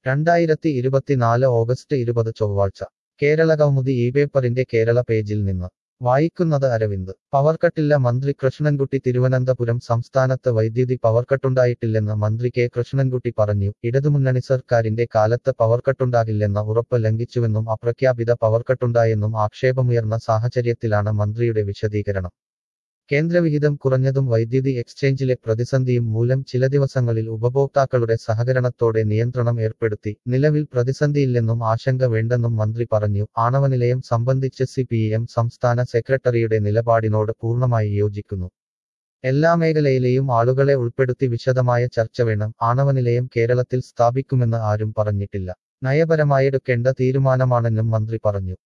രണ്ടായിരത്തി ഇരുപത്തിനാല് ഓഗസ്റ്റ് ഇരുപത് ചൊവ്വാഴ്ച കേരള കൗമുദി ഈ പേപ്പറിന്റെ കേരള പേജിൽ നിന്ന് വായിക്കുന്നത് അരവിന്ദ് പവർക്കട്ടില്ല മന്ത്രി കൃഷ്ണൻകുട്ടി തിരുവനന്തപുരം സംസ്ഥാനത്ത് വൈദ്യുതി പവർക്കട്ടുണ്ടായിട്ടില്ലെന്ന് മന്ത്രി കെ കൃഷ്ണൻകുട്ടി പറഞ്ഞു ഇടതുമുന്നണി സർക്കാരിന്റെ കാലത്ത് പവർക്കട്ടുണ്ടാകില്ലെന്ന ഉറപ്പ് ലംഘിച്ചുവെന്നും അപ്രഖ്യാപിത പവർക്കട്ടുണ്ടായെന്നും ആക്ഷേപമുയർന്ന സാഹചര്യത്തിലാണ് മന്ത്രിയുടെ വിശദീകരണം കേന്ദ്രവിഹിതം കുറഞ്ഞതും വൈദ്യുതി എക്സ്ചേഞ്ചിലെ പ്രതിസന്ധിയും മൂലം ചില ദിവസങ്ങളിൽ ഉപഭോക്താക്കളുടെ സഹകരണത്തോടെ നിയന്ത്രണം ഏർപ്പെടുത്തി നിലവിൽ പ്രതിസന്ധിയില്ലെന്നും ആശങ്ക വേണ്ടെന്നും മന്ത്രി പറഞ്ഞു ആണവനിലയം സംബന്ധിച്ച് സി പി എം സംസ്ഥാന സെക്രട്ടറിയുടെ നിലപാടിനോട് പൂർണ്ണമായി യോജിക്കുന്നു എല്ലാ മേഖലയിലെയും ആളുകളെ ഉൾപ്പെടുത്തി വിശദമായ ചർച്ച വേണം ആണവനിലയം കേരളത്തിൽ സ്ഥാപിക്കുമെന്ന് ആരും പറഞ്ഞിട്ടില്ല നയപരമായെടുക്കേണ്ട തീരുമാനമാണെന്നും മന്ത്രി പറഞ്ഞു